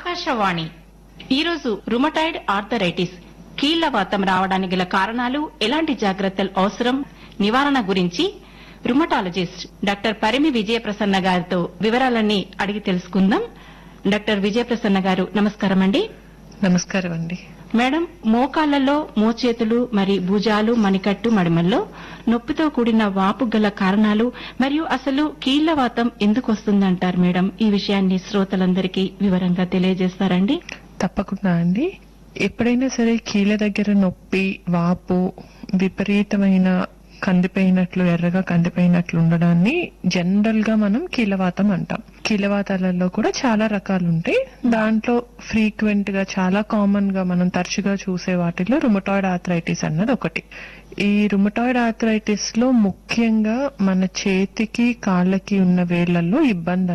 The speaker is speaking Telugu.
ఆకాశవాణి ఈరోజు రుమటాయిడ్ ఆర్థరైటిస్ కీళ్ల వాతం రావడానికి గల కారణాలు ఎలాంటి జాగ్రత్తలు అవసరం నివారణ గురించి రుమటాలజిస్ట్ డాక్టర్ పరిమి విజయప్రసన్న గారితో వివరాలన్నీ అడిగి తెలుసుకుందాం డాక్టర్ విజయప్రసన్న గారు నమస్కారం అండి నమస్కారం అండి మేడం మోకాళ్లలో మోచేతులు మరి భుజాలు మణికట్టు మడిమల్లో నొప్పితో కూడిన వాపు గల కారణాలు మరియు అసలు కీళ్లవాతం ఎందుకు వస్తుందంటారు మేడం ఈ విషయాన్ని శ్రోతలందరికీ వివరంగా తెలియజేస్తారండి తప్పకుండా అండి ఎప్పుడైనా సరే కీళ్ళ దగ్గర నొప్పి వాపు విపరీతమైన కందిపోయినట్లు ఎర్రగా కందిపోయినట్లు ఉండడాన్ని జనరల్ గా మనం కీలవాతం అంటాం కీలవాతాలలో కూడా చాలా రకాలు ఉంటాయి దాంట్లో ఫ్రీక్వెంట్ గా చాలా కామన్ గా మనం తరచుగా చూసే వాటిలో రుమటాయిడ్ ఆర్థరైటిస్ అన్నది ఒకటి ఈ రుమటాయిడ్ ఆర్థరైటిస్ లో ముఖ్యంగా మన చేతికి కాళ్ళకి ఉన్న వేళ్లలో ఇబ్బంది